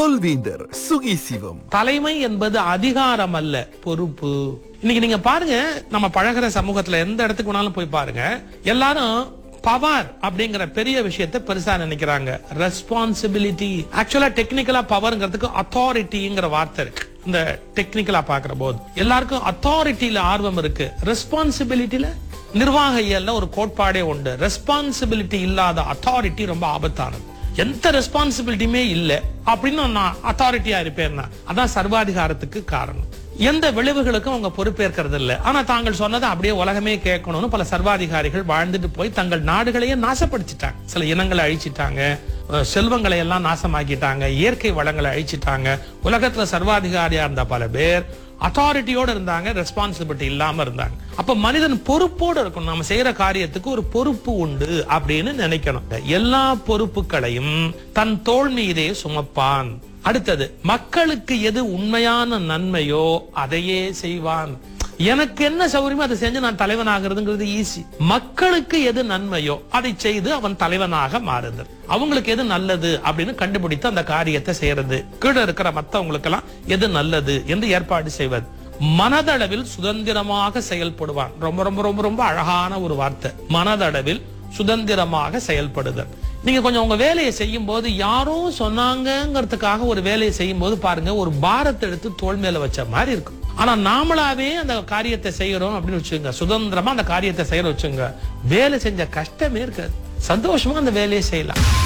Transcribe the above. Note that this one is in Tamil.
சொல்வேந்தர் சுகி சிவம் தலைமை என்பது அதிகாரம் அல்ல பொறுப்பு இன்னைக்கு நீங்க பாருங்க நம்ம பழகுற சமூகத்துல எந்த இடத்துக்கு வேணாலும் போய் பாருங்க எல்லாரும் பவர் அப்படிங்கிற பெரிய விஷயத்தை பெருசா நினைக்கிறாங்க ரெஸ்பான்சிபிலிட்டி ஆக்சுவலா டெக்னிக்கலா பவர்ங்கிறதுக்கு அத்தாரிட்டிங்கிற வார்த்தை இருக்கு இந்த டெக்னிக்கலா பாக்குற போது எல்லாருக்கும் அத்தாரிட்டியில ஆர்வம் இருக்கு ரெஸ்பான்சிபிலிட்டியில நிர்வாக இயல்ல ஒரு கோட்பாடே உண்டு ரெஸ்பான்சிபிலிட்டி இல்லாத அத்தாரிட்டி ரொம்ப ஆபத்தானது எந்த ரெஸ்பான்சிபிலிட்டியுமே இல்ல அப்படின்னு நான் அத்தாரிட்டியா இருப்பேன்னா அதான் சர்வாதிகாரத்துக்கு காரணம் எந்த விளைவுகளுக்கும் அவங்க பொறுப்பேற்கிறது இல்ல ஆனா தாங்கள் சொன்னதை அப்படியே உலகமே கேட்கணும்னு பல சர்வாதிகாரிகள் வாழ்ந்துட்டு போய் தங்கள் நாடுகளையே நாசப்படுத்திட்டாங்க சில இனங்களை அழிச்சிட்டாங்க அஹ் செல்வங்களை எல்லாம் நாசமாக்கிட்டாங்க இயற்கை வளங்களை அழிச்சிட்டாங்க உலகத்துல சர்வாதிகாரியா இருந்த பல பேர் அத்தாரிட்டியோட இருந்தாங்க ரெஸ்பான்சிபிலிட்டி இல்லாம இருந்தாங்க அப்ப மனிதன் பொறுப்போடு இருக்கணும் நம்ம செய்யற காரியத்துக்கு ஒரு பொறுப்பு உண்டு அப்படின்னு நினைக்கணும் எல்லா பொறுப்புகளையும் தன் தோள் மீதே சுமப்பான் அடுத்தது மக்களுக்கு எது உண்மையான நன்மையோ அதையே செய்வான் எனக்கு என்ன சௌகரியமோ அதை செஞ்சு நான் தலைவனாகிறதுங்கிறது ஈஸி மக்களுக்கு எது நன்மையோ அதை செய்து அவன் தலைவனாக மாறுதல் அவங்களுக்கு எது நல்லது அப்படின்னு கண்டுபிடித்து அந்த காரியத்தை செய்யறது கீழே இருக்கிற மத்தவங்களுக்கெல்லாம் எது நல்லது என்று ஏற்பாடு செய்வது மனதளவில் சுதந்திரமாக செயல்படுவான் ரொம்ப ரொம்ப ரொம்ப ரொம்ப அழகான ஒரு வார்த்தை மனதளவில் சுதந்திரமாக செயல்படுதல் நீங்க கொஞ்சம் உங்க வேலையை செய்யும் போது யாரோ சொன்னாங்கங்கிறதுக்காக ஒரு வேலையை செய்யும் போது பாருங்க ஒரு பாரத்தை எடுத்து தோல் மேல வச்ச மாதிரி இருக்கும் ஆனா நாமளாவே அந்த காரியத்தை செய்யறோம் அப்படின்னு வச்சுங்க சுதந்திரமா அந்த காரியத்தை செய்யறோம் வச்சுங்க வேலை செஞ்ச கஷ்டமே இருக்காது சந்தோஷமா அந்த வேலையை செய்யலாம்